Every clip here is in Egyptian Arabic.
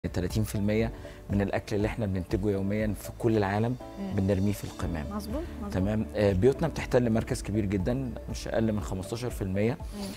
30% من الاكل اللي احنا بننتجه يوميا في كل العالم مم. بنرميه في القمام مظبوط مظبوط تمام آه، بيوتنا بتحتل مركز كبير جدا مش اقل من 15% مم.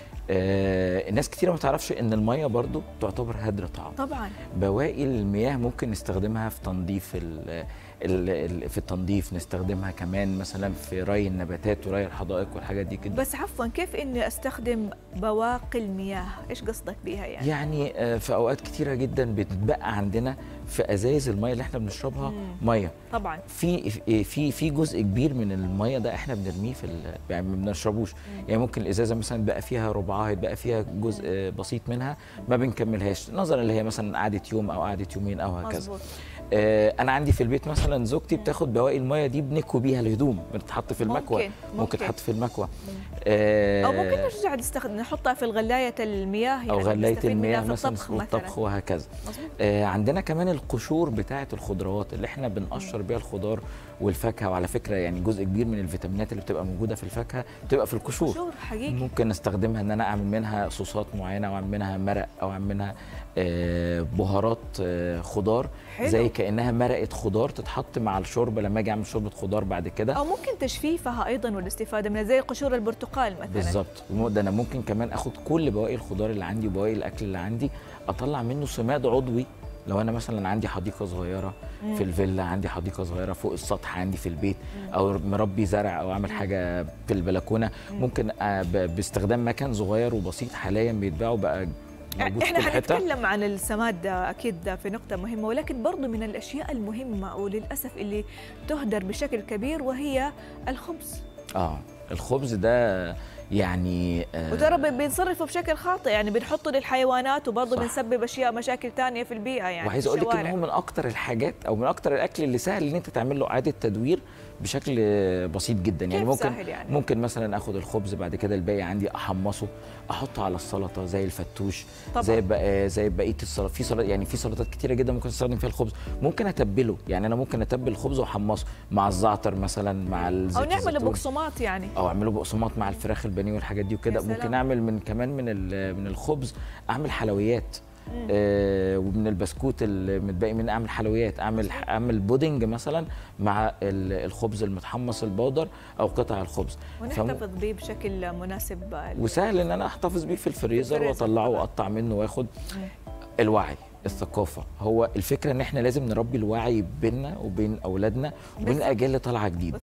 آه، الناس كتير ما تعرفش ان الميه برضو تعتبر هدر طعام طبعا بواقي المياه ممكن نستخدمها في تنظيف ال ال ال في التنظيف نستخدمها كمان مثلا في ري النباتات وري الحدائق والحاجات دي كده بس عفوا كيف اني استخدم بواقي المياه ايش قصدك بها يعني يعني آه، في اوقات كتيره جدا بتتبقى عندنا في ازايز الميه اللي احنا بنشربها مم. ميه طبعا في في في جزء كبير من الميه ده احنا بنرميه في ال- يعني ما بنشربوش يعني ممكن الازازه مثلا بقى فيها ربعها يبقى فيها جزء بسيط منها ما بنكملهاش نظرا اللي هي مثلا قعدت يوم او قعدت يومين او هكذا مظبوط آه انا عندي في البيت مثلا زوجتي بتاخد بواقي الميه دي بنكوي بيها الهدوم بتتحط في المكوى ممكن، ممكن ممكن. تحط في المكوى آه او ممكن نرجع نستخدم نحطها في الغلايه المياه يعني او غلايه نستفيد منها المياه في مثلا الطبخ والطبخ وهكذا مظبوط آه، عندنا كمان القشور بتاعه الخضروات اللي احنا بنقشر بيها الخضار والفاكهه وعلى فكره يعني جزء كبير من الفيتامينات اللي بتبقى موجوده في الفاكهه بتبقى في القشور قشور حقيقي ممكن استخدمها ان انا اعمل منها صوصات معينه او اعمل منها مرق او اعمل منها آه، بهارات آه، خضار حلو. زي كانها مرقه خضار تتحط مع الشوربه لما اجي اعمل شوربه خضار بعد كده او ممكن تجفيفها ايضا والاستفاده منها زي قشور البرتقال مثلا بالظبط ده انا ممكن كمان اخد كل بواقي الخضار اللي عندي وبواقي الاكل اللي عندي اطلع منه سماد عضوي لو انا مثلا عندي حديقه صغيره مم. في الفيلا عندي حديقه صغيره فوق السطح عندي في البيت او مربي زرع او اعمل حاجه في البلكونه ممكن آه، ب- باستخدام مكان صغير وبسيط حاليا بيتباعوا بقى موجود في احنا كل حته حنتكلم عن السماد اكيد في نقطه مهمه ولكن برضو من الاشياء المهمه وللاسف اللي تهدر بشكل كبير وهي الخبز اه الخبز ده يعني آه، وترى بي- بينصرفوا بشكل خاطئ يعني بنحطه للحيوانات وبرضه صح. بنسبب اشياء مشاكل تانية في البيئه يعني وعايز في اقول لك ان الشوارع. هو من اكتر الحاجات او من اكتر الاكل اللي سهل ان انت تعمل له اعاده تدوير بشكل بسيط جدا يعني كيف ممكن سهل يعني؟ ممكن مثلا اخد الخبز بعد كده الباقي عندي احمصه احطه على السلطه زي الفتوش طبعاً. زي بقى زي بقيه السلطات في سلطات يعني في سلطات كتيره جدا ممكن استخدم فيها الخبز ممكن اتبله يعني انا ممكن اتبل الخبز واحمصه مع الزعتر مثلا مع الزيت او نعمل الزيتون. بقسماط يعني او اعمله بقسماط مع الفراخ البانيه والحاجات دي وكده يا سلام. ممكن اعمل من كمان من ال- من الخبز اعمل حلويات مم. آه ومن البسكوت المتبقي من اعمل حلويات اعمل اعمل بودنج مثلا مع ال- الخبز المتحمص البودر او قطع الخبز ونحتفظ به بشكل مناسب وسهل ان انا احتفظ بيه في الفريزر الفريزر واطلعه طبعاً. واقطع منه واخد مم. الوعي الثقافه هو الفكره ان احنا لازم نربي الوعي بيننا وبين اولادنا وبين بالظبط. الاجيال اللي طالعه جديد